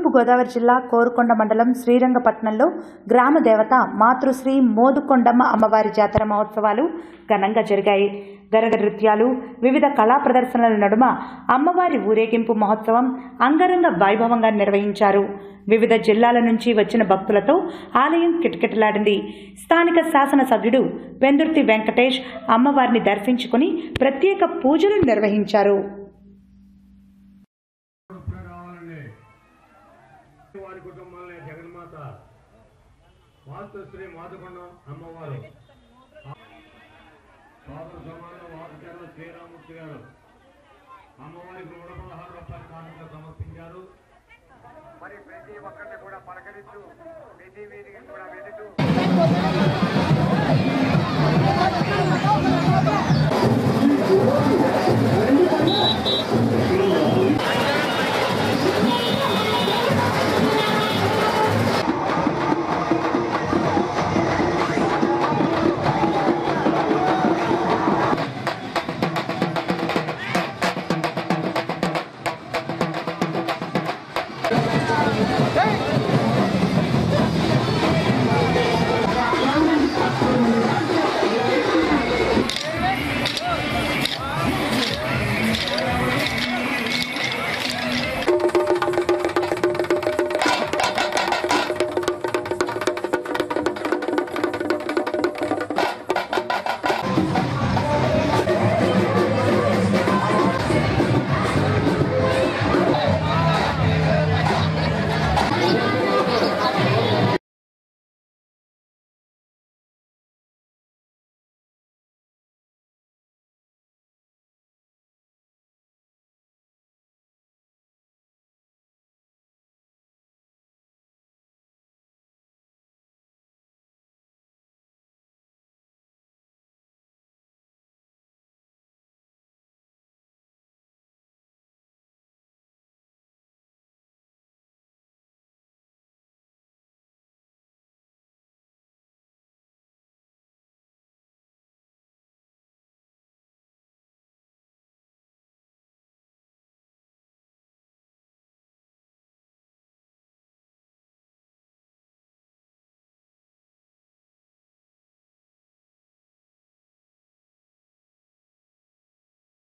తూర్పుగోదావరి జిల్లా కోరుకొండ మండలం శ్రీరంగపట్నంలో గ్రామ దేవత మాతృశ్రీ మోదుకొండమ్మ అమ్మవారి జాతర మహోత్సవాలు ఘనంగా జరిగాయి గరగ నృత్యాలు వివిధ కళా ప్రదర్శనల నడుమ అమ్మవారి ఊరేగింపు మహోత్సవం అంగరంగ వైభవంగా నిర్వహించారు వివిధ జిల్లాల నుంచి వచ్చిన భక్తులతో ఆలయం కిటకిటలాడింది స్థానిక శాసనసభ్యుడు పెందుర్తి వెంకటేష్ అమ్మవారిని దర్శించుకుని ప్రత్యేక పూజలు నిర్వహించారు ఇప్పుడే రావాలండి వారి కుటుంబాలనే జగన్మాత వాస్తు శ్రీ మాతకొండం అమ్మవారు సోదర సమాన వాసుగారు శ్రీరామూర్తి గారు అమ్మవారికి నూట పదహారు రూపాయల కానుకలు సమర్పించారు మరి ప్రతి ఒక్కరిని కూడా పలకరిస్తూ ప్రతి వీధికి కూడా వెళుతూ